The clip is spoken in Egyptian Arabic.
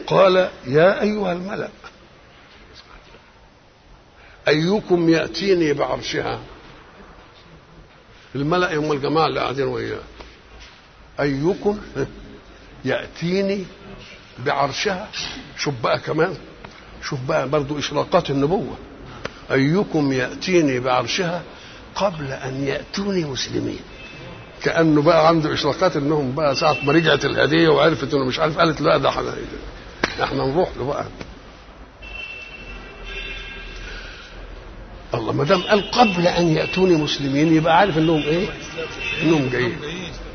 قال يا أيها الملأ أيكم يأتيني بعرشها الملأ هم الجماعة اللي قاعدين وياه أيكم يأتيني بعرشها شوف بقى كمان شوف بقى برضو إشراقات النبوة أيكم يأتيني بعرشها قبل أن يأتوني مسلمين كأنه بقى عنده إشراقات إنهم بقى ساعة ما رجعت الهدية وعرفت إنه مش عارف قالت لا ده احنا احنا نروح له بقى الله ما دام قال قبل ان ياتوني مسلمين يبقى عارف انهم ايه؟ انهم جايين